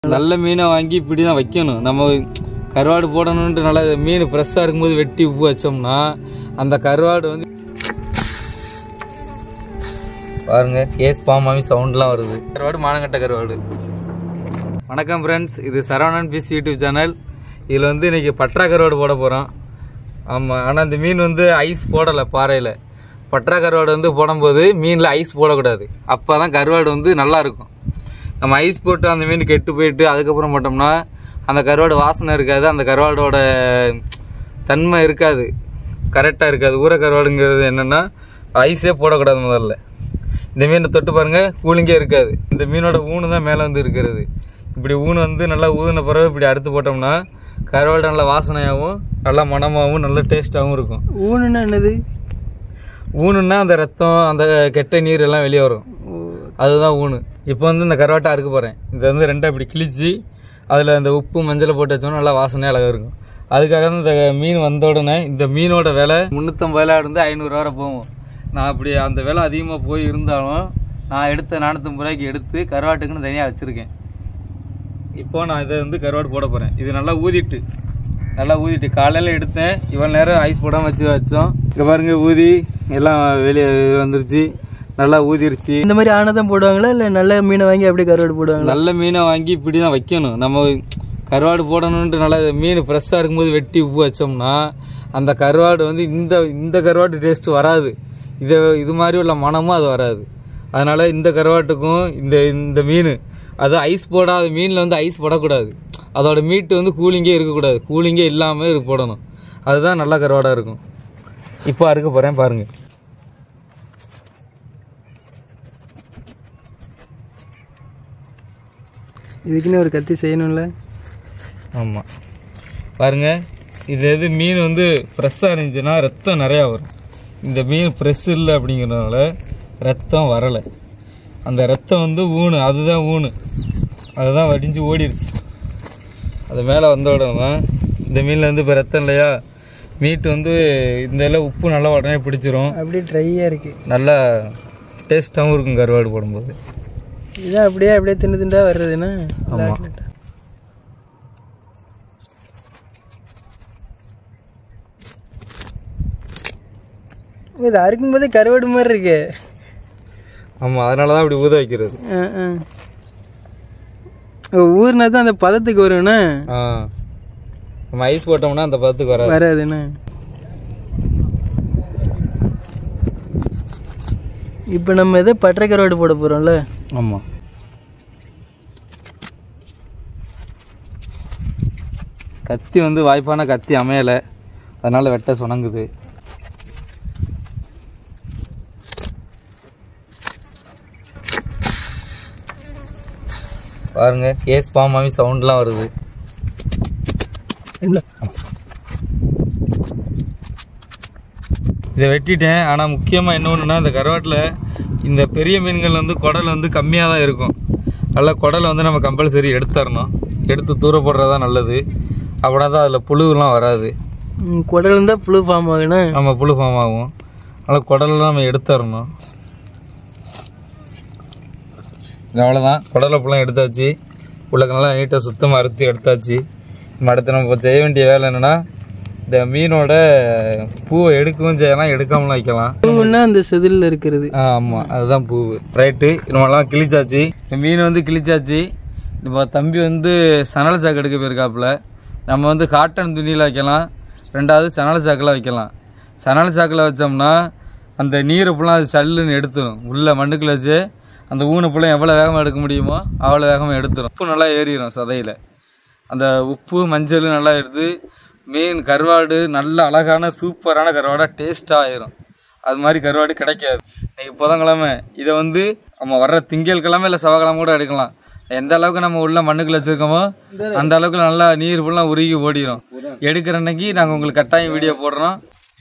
நல்ல மீனை வாங்கி இப்படி தான் வைக்கணும் நம்ம கருவாடு போடணுன்ட்டு நல்லா மீன் ஃப்ரெஷ்ஷாக இருக்கும்போது வெட்டி உப்பு வச்சோம்னா அந்த கருவாடு வந்து பாருங்க கேஸ் பாமாமி சவுண்ட்லாம் வருது கருவாடு மானங்கட்ட கருவாடு வணக்கம் ஃப்ரெண்ட்ஸ் இது சரவணன் பீஸ் யூடியூப் சேனல் இதில் வந்து இன்னைக்கு பற்றா கருவாடு போட போகிறோம் ஆமாம் ஆனால் இந்த மீன் வந்து ஐஸ் போடலை பாறையில் பற்றா கருவாடு வந்து போடும்போது மீனில் ஐஸ் போடக்கூடாது அப்போ தான் கருவாடு வந்து நல்லா இருக்கும் நம்ம ஐஸ் போட்டு அந்த மீன் கெட்டு போயிட்டு அதுக்கப்புறம் போட்டோம்னா அந்த கருவாடு வாசனை இருக்காது அந்த கருவாடோட தன்மை இருக்காது கரெக்டாக இருக்காது ஊற கருவாடுங்கிறது என்னென்னா ஐஸே போடக்கூடாது முதல்ல இந்த மீனை தொட்டு பாருங்கள் கூலிங்கே இருக்காது இந்த மீனோட ஊனு தான் மேலே வந்து இருக்கிறது இப்படி ஊனு வந்து நல்லா ஊதின பிறகு இப்படி அறுத்து போட்டோம்னா கருவாடு நல்லா வாசனையாகவும் நல்லா மணமாகவும் நல்ல டேஸ்ட்டாகவும் இருக்கும் ஊனுன்னா என்னது ஊனுன்னா அந்த ரத்தம் அந்த கெட்ட நீர் எல்லாம் வெளியே வரும் அதுதான் ஊனு இப்போ வந்து இந்த கருவாட்டை அறுக்க போகிறேன் இதை வந்து ரெண்டாக இப்படி கிழிச்சு அதில் அந்த உப்பு மஞ்சளை போட்டு வச்சோம்னா நல்லா வாசனையாக அழகாக இருக்கும் அதுக்காக தான் இந்த மீன் வந்த உடனே இந்த மீனோட விலை முந்நூற்றம்பது ரூபா இருந்து ஐநூறு வரை போகும் நான் அப்படி அந்த விலை அதிகமாக போய் இருந்தாலும் நான் எடுத்த நானூற்றம்பது ரூபாய்க்கு எடுத்து கருவாட்டுக்குன்னு தனியாக வச்சுருக்கேன் இப்போ நான் இதை வந்து கருவாடு போட போகிறேன் இது நல்லா ஊதிட்டு நல்லா ஊதிட்டு காலையில் எடுத்தேன் இவ்வளோ நேரம் ஐஸ் போடாமல் வச்சு வச்சோம் இங்கே பாருங்க ஊதி எல்லாம் வெளியே வந்துருச்சு நல்லா ஊதிருச்சு இந்த மாதிரி ஆனதான் போடுவாங்களா இல்லை நல்ல மீனை வாங்கி அப்படியே கருவாடு போடுவாங்களா நல்ல மீனை வாங்கி இப்படி தான் வைக்கணும் நம்ம கருவாடு போடணுன்ட்டு நல்லா மீன் ஃப்ரெஷ்ஷாக இருக்கும்போது வெட்டி உப்பு வச்சோம்னா அந்த கருவாடு வந்து இந்த இந்த கருவாடு டேஸ்ட் வராது இது இது மாதிரி உள்ள மனமும் அது வராது அதனால் இந்த கருவாட்டுக்கும் இந்த இந்த மீன் அது ஐஸ் போடாத மீனில் வந்து ஐஸ் போடக்கூடாது அதோட மீட்டு வந்து கூலிங்கே இருக்கக்கூடாது கூலிங்கே இல்லாமல் இருக்கு போடணும் அதுதான் நல்ல கருவாடாக இருக்கும் இப்போ அறுக்க போகிறேன் பாருங்கள் இதுக்குன்னு ஒரு கத்தி செய்யணும்ல ஆமாம் பாருங்க இது எது மீன் வந்து ஃப்ரெஷ்ஷாக இருந்துச்சுன்னா ரத்தம் நிறையா வரும் இந்த மீன் ஃப்ரெஷ் இல்லை அப்படிங்கிறதுனால ரத்தம் வரலை அந்த ரத்தம் வந்து ஊனு அதுதான் ஊனு அதுதான் வடிஞ்சு ஓடிடுச்சு அது மேலே வந்த உடனே இந்த மீனில் வந்து இப்போ ரத்தம் இல்லையா மீட் வந்து இந்த இதில் உப்பு நல்லா உடனே பிடிச்சிரும் அப்படியே ட்ரையாக இருக்கு நல்லா டேஸ்ட்டாகவும் இருக்கும் கருவாடு போடும்போது இதான் அப்படியே அப்படியே தின்னு திண்டா வர்றதுன்னா ஆமாம் இது அறுக்கும் போதே கருவாடு மாதிரி இருக்கு ஆமாம் அதனால தான் இப்படி ஊத வைக்கிறது ஆ, ஆ. ஓ, ஊர்னா தான் அந்த பதத்துக்கு வரும்ண்ணா ஆ நம்ம ஐஸ் போட்டோம்னா அந்த பதத்துக்கு வராது வராதுண்ணா இப்போ நம்ம எதோ பட்டை கருவாடு போட போகிறோம்ல ஆமாம் கத்தி வந்து வாய்ப்பான கத்தி அமையலை அதனால் வெட்ட சுணங்குது பாருங்க கேஸ் பாமாமி சவுண்ட்லாம் வருது இதை வெட்டிட்டேன் ஆனால் முக்கியமாக என்ன ஒன்றுனா இந்த கருவாட்டில் இந்த பெரிய மீன்கள் வந்து குடல் வந்து கம்மியாக தான் இருக்கும் நல்லா குடலை வந்து நம்ம கம்பல்சரி எடுத்துடணும் எடுத்து தூர போடுறது தான் நல்லது அப்படின்னா தான் அதில் புழுலாம் வராது ம், குடல் இருந்தால் புழு ஃபார்ம் ஆகுண்ணா நம்ம புழு ஃபார்ம் ஆகும் அதனால் குடலெல்லாம் நம்ம எடுத்துடணும் இது அவ்வளோதான் குடலை புலாம் எடுத்தாச்சு உள்ளக்க நல்லா நீட்டாக சுத்தமாக அறுத்து எடுத்தாச்சு நம்ம அடுத்து நம்ம இப்போ செய்ய வேண்டிய வேலை என்னென்னா இந்த மீனோட பூவை எடுக்கவும் செய்யலாம் எடுக்காமலாம் வைக்கலாம் பூவுன்னா அந்த செதிலில் இருக்கிறது ஆ ஆமாம் அதுதான் பூவு ரைட்டு நம்மலாம் கிழிச்சாச்சு இந்த மீன் வந்து கிழிச்சாச்சு இப்போ தம்பி வந்து சணல் சாக்கு எடுக்க போயிருக்காப்புல நம்ம வந்து காட்டன் துணியில் வைக்கலாம் ரெண்டாவது சணல் சாக்கில் வைக்கலாம் சணல் சாக்கில் வச்சோம்னா அந்த நீரை ஃபுல்லாக அது சல்லுன்னு எடுத்துரும் உள்ள மண்ணுக்குள்ள வச்சு அந்த ஊனை ஃபுல்லாக எவ்வளோ வேகமாக எடுக்க முடியுமோ அவ்வளோ வேகமாக எடுத்துரும் உப்பு நல்லா ஏறிடும் சதையில் அந்த உப்பு மஞ்சள் நல்லா எடுத்து மீன் கருவாடு நல்ல அழகான சூப்பரான கருவாடாக டேஸ்ட்டாக ஆயிரும் அது மாதிரி கருவாடு கிடைக்காது இன்னைக்கு புதன்கிழமை இதை வந்து நம்ம வர்ற திங்கள் கிழமை இல்லை செவ்வாய்க்கிழமை கூட எடுக்கலாம் எந்த அளவுக்கு நம்ம உள்ள மண்ணுக்குள்ள வச்சுருக்கோமோ அந்த அளவுக்கு நல்லா நீர் ஃபுல்லாக உருகி ஓடிடும் எடுக்கிற அன்னைக்கு நாங்கள் உங்களுக்கு கட்டாயம் வீடியோ போடுறோம்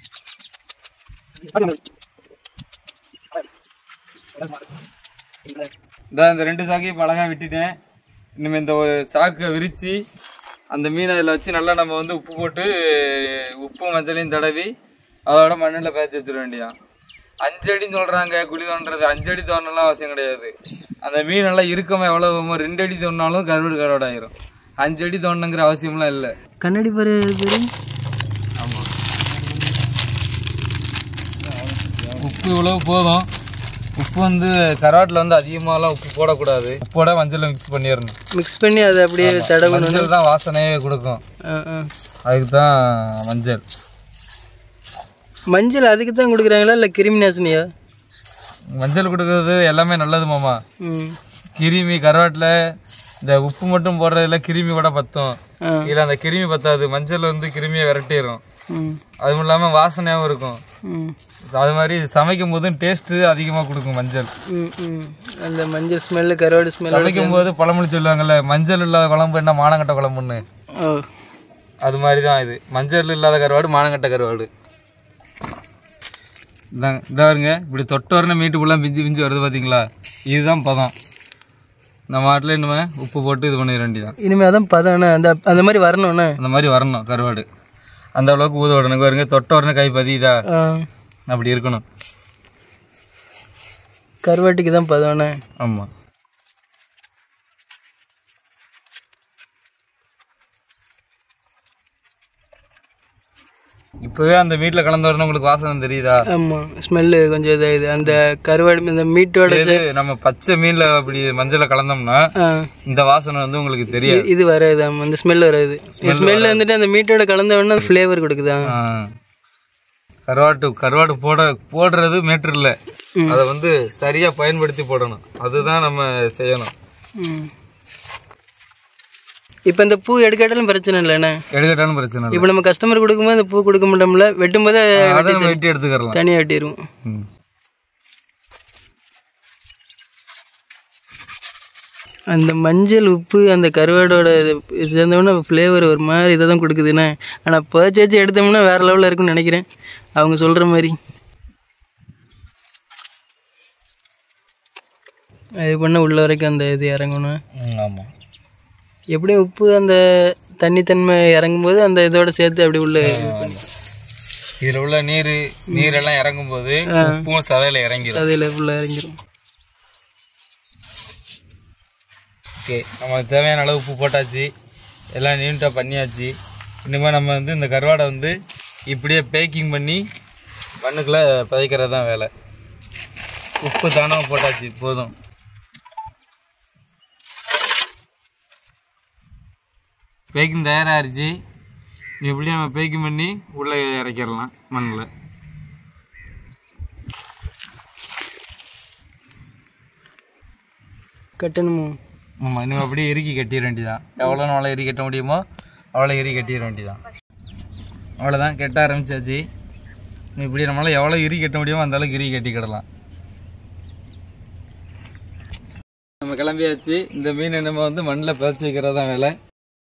இதான் இந்த ரெண்டு சாக்கையும் இப்போ அழகாக விட்டுட்டேன் இனிமேல் இந்த ஒரு சாக்கை விரித்து அந்த மீனை அதில் வச்சு நல்லா நம்ம வந்து உப்பு போட்டு உப்பு மஞ்சளையும் தடவி அதோட மண்ணில் பேச்சு வச்சிட வேண்டியதான் அஞ்சு அடின்னு சொல்றாங்க குழி தோன்றது அஞ்சு அடி தோண்டலாம் அவசியம் கிடையாது அந்த மீன் நல்லா இருக்கமா எவ்வளவு ரெண்டு அடி தோண்டினாலும் கருவாடு கருவாடு ஆயிரும் அஞ்சு அடி தோண்டணுங்கிற அவசியம்லாம் இல்லை கண்ணாடி பாரு பேரு ஆமா உப்பு இவ்வளவு போதும் உப்பு வந்து கருவாட்டில் வந்து அதிகமாகலாம் உப்பு போடக்கூடாது உப்போட மஞ்சள் மிக்ஸ் பண்ணிடணும் மிக்ஸ் பண்ணி அதை அப்படியே தடவணும் மஞ்சள் தான் வாசனையே கொடுக்கும் ஆ, ஆ. அதுக்கு தான் மஞ்சள் மஞ்சள் அதுக்கு தான் கொடுக்குறாங்களா இல்லை கிருமி நாசினியா மஞ்சள் கொடுக்கறது எல்லாமே நல்லது மாமா ம் கிருமி கருவாட்டில் இந்த உப்பு மட்டும் போடுறதுல கிருமி கூட பத்தும் ஆ. இதில் அந்த கிருமி பத்தாது மஞ்சள் வந்து கிருமியை விரட்டிடும் ம் அதுவும் இல்லாமல் வாசனையாகவும் இருக்கும் ம் அது மாதிரி சமைக்கும் போதும் டேஸ்ட்டு அதிகமாக கொடுக்கும் மஞ்சள் ம் ம் அந்த மஞ்சள் ஸ்மெல்லு கருவாடு ஸ்மெல் சமைக்கும் போது பழமொழி சொல்லுவாங்கல்ல மஞ்சள் இல்லாத குழம்பு என்ன மானங்கட்ட குழம்புன்னு ஓ அது மாதிரி தான் இது மஞ்சள் இல்லாத கருவாடு மானங்கட்ட கருவாடு இதாங்க இதாருங்க இப்படி தொட்டு வரணும் மீட்டு ஃபுல்லாக பிஞ்சு பிஞ்சு வருது பார்த்தீங்களா இதுதான் பதம் நம்ம நாட்டில் இனிமே உப்பு போட்டு இது பண்ணிட வேண்டியதான் இனிமே அதான் பதம் அந்த அந்த மாதிரி வரணும்ண்ணே அந்த மாதிரி வரணும் கருவாடு அந்த அளவுக்கு ஊத விடணும் வருங்க தொட்ட உடனே கை பதியுதா ஆ அப்படி இருக்கணும் கருவாட்டுக்கு தான் பதம்ண்ணே ஆமாம் இப்போவே அந்த மீட்டில் கலந்து வரணும் உங்களுக்கு வாசனை தெரியுதா ஆமாம் ஸ்மெல்லு கொஞ்சம் இதாகுது அந்த கருவாடு இந்த மீட்டோட இது நம்ம பச்சை மீன்ல அப்படி மஞ்சளை கலந்தோம்னா ஆ இந்த வாசனை வந்து உங்களுக்கு தெரியாது இது வராது ஆமாம் அந்த ஸ்மெல் வராது ஸ்மெல் வந்துட்டு அந்த மீட்டோட கலந்த உடனே ஃப்ளேவர் கொடுக்குதா ஆ. கருவாட்டு கருவாடு போட போடுறது மேட்ரு இல்லை அதை வந்து சரியா பயன்படுத்தி போடணும் அதுதான் நம்ம செய்யணும் ம் இப்போ இந்த பூ எடுக்காட்டாலும் பிரச்சனை இல்லைண்ணே எடுக்கட்டாலும் பிரச்சனை இல்லை இப்போ நம்ம கஸ்டமர் கொடுக்கும்போது அந்த பூ கொடுக்க மாட்டோம்ல வெட்டும் போது அதை நம்ம வெட்டி எடுத்துக்கலாம் தனியாக வெட்டிடுவோம் ம். அந்த மஞ்சள் உப்பு அந்த கருவாடோட இது சேர்ந்தோம்னா ஃப்ளேவர் ஒரு மாதிரி இதை தான் கொடுக்குதுண்ணே ஆனால் பர்ச் வச்சு எடுத்தோம்னா வேறு லெவலில் இருக்கும்னு நினைக்கிறேன் அவங்க சொல்கிற மாதிரி இது பண்ண உள்ள வரைக்கும் அந்த இது இறங்கணும் ம், ஆமா எப்படியும் உப்பு அந்த தண்ணித்தன்மை இறங்கும்போது அந்த இதோட சேர்த்து அப்படி உள்ள இது பண்ணி இதுல உள்ள நீர் நீரெல்லாம் இறங்கும் போது உப்பும் சதையில இறங்கிடும் அதில் ஃபுல்லாக இறங்கிடும் ஓகே நமக்கு தேவையான அளவு உப்பு போட்டாச்சு எல்லாம் நீட்டாக பண்ணியாச்சு இனிமேல் நம்ம வந்து இந்த கருவாடை வந்து இப்படியே பேக்கிங் பண்ணி மண்ணுக்குள்ளே புதைக்கிறது தான் வேலை உப்பு தானமாக போட்டாச்சு போதும் பேக்கிங் தயாராகிருச்சு இப்படியே நம்ம பேக்கிங் பண்ணி உள்ளே இறக்கிடலாம் மண்ணில் கட்டணுமோ ஆமாம் இன்னும் அப்படியே இறுக்கி கட்டிட வேண்டியதான் எவ்வளோ நாளை இறுக்கி கட்ட முடியுமோ அவ்வளோ இறுக்கி கட்டிட வேண்டியதான் அவ்வளோதான் கட்ட ஆரம்பிச்சாச்சு இன்னும் இப்படி நம்மளால் எவ்வளோ இறுக்கி கட்ட முடியுமோ அந்த அளவுக்கு இறுக்கி கட்டிக்கிடலாம் நம்ம கிளம்பியாச்சு இந்த மீன் நம்ம வந்து மண்ணில் புதைச்சி வைக்கிறது தான் வேலை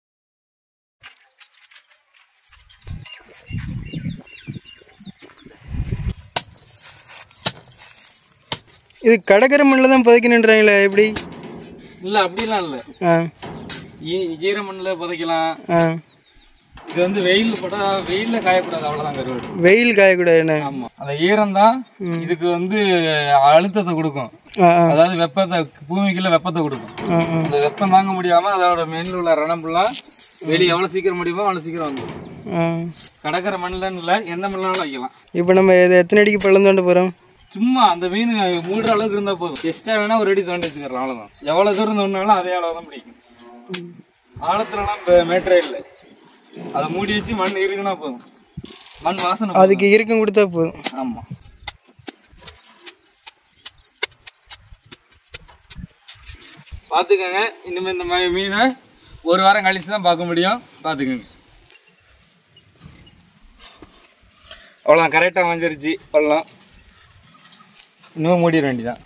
இது கடற்கரை மண்ணில் தான் புதைக்கணுன்றாங்களே எப்படி இல்லை அப்படிலாம் இல்லை ஆ ஈ ஈர மண்ணில் புதைக்கலாம் ஆ இது வந்து வெயில் போட்டால் வெயிலில் காயக்கூடாது அவ்வளோதான் கருவாடு வெயில் காயக்கூடாதுண்ணே ஆமாம் அந்த ஈரம் தான் இதுக்கு வந்து அழுத்தத்தை கொடுக்கும் ஆ ஆ அதாவது வெப்பத்தை பூமிக்குள்ள வெப்பத்தை கொடுக்கும் ஆ ஆ அந்த வெப்பம் தாங்க முடியாம அதோட மேல உள்ள ரணம்புலாம் வெளியே எவ்வளவு சீக்கிரம் முடியுமோ அவ்வளவு சீக்கிரம் வந்துடும் ஆ கடற்கரை மண்ணில் இல்லை எந்த மண்ணிலும் வைக்கலாம் இப்போ நம்ம இது எத்தனை அடிக்கு பள்ளம் தோண்ட போகிறோம் சும்மா அந்த மீன் மூடுற அளவுக்கு இருந்தா போதும் எக்ஸ்ட்ரா வேணா ஒரு அடி தோண்டி வச்சுக்கலாம் அவ்வளவுதான் எவ்வளவு தூரம் தோண்டினாலும் அதே அளவு தான் பிடிக்கும் ஆழத்துலலாம் இப்போ மேட்டரே இல்லை அதை மூடி வச்சு மண் இருக்குன்னா போதும் மண் வாசனை போதும். அதுக்கு இறுக்கம் கொடுத்தா போதும் ஆமா பார்த்துக்கங்க இனிமேல் இந்த மாதிரி மீனை ஒரு வாரம் கழிச்சு தான் பார்க்க முடியும் பார்த்துக்கங்க அவ்வளோ கரெக்டாக வந்துருச்சு பள்ளம் இன்னும் மூடிட வேண்டியதான்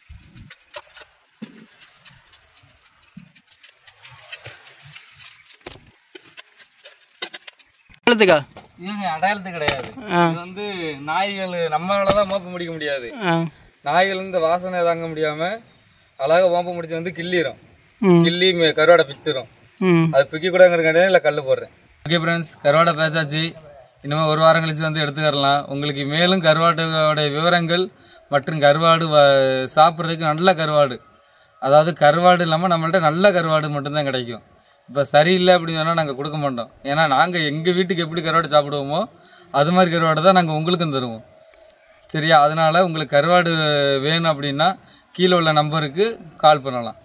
பள்ளத்துக்கா இதுங்க அடையாளத்து கிடையாது ஆ இது வந்து நாய்கள் நம்மளால தான் மோப்ப முடிக்க முடியாது ஆ நாய்கள் இந்த வாசனை தாங்க முடியாம அழகா மோப்ப முடிச்சு வந்து கிள்ளிரும் ம் கிள்ளி மே- கருவாடை பிச்சிரும் ம் அது பிக்க கூடாங்கிறக்காண்டியே இல்லை கல் போடுறேன் ஓகே ஃப்ரெண்ட்ஸ் கருவாடை பேசாச்சு இனிமேல் ஒரு வாரம் கழிச்சு வந்து எடுத்துக்கறலாம் உங்களுக்கு மேலும் கருவாட்டோட விவரங்கள் மற்றும் கருவாடு வ- சாப்பிட்றதுக்கு நல்ல கருவாடு அதாவது கருவாடு இல்லாமல் நம்மள்ட்ட நல்ல கருவாடு மட்டும்தான் கிடைக்கும் இப்போ சரியில்லை அப்படின்னு சொன்னால் நாங்கள் கொடுக்க மாட்டோம் ஏன்னா நாங்கள் எங்கள் வீட்டுக்கு எப்படி கருவாடு சாப்பிடுவோமோ அது மாதிரி கருவாடு தான் நாங்கள் உங்களுக்கும் தருவோம் சரியா அதனால் உங்களுக்கு கருவாடு வேணும் அப்படின்னா கீழே உள்ள நம்பருக்கு கால் பண்ணலாம்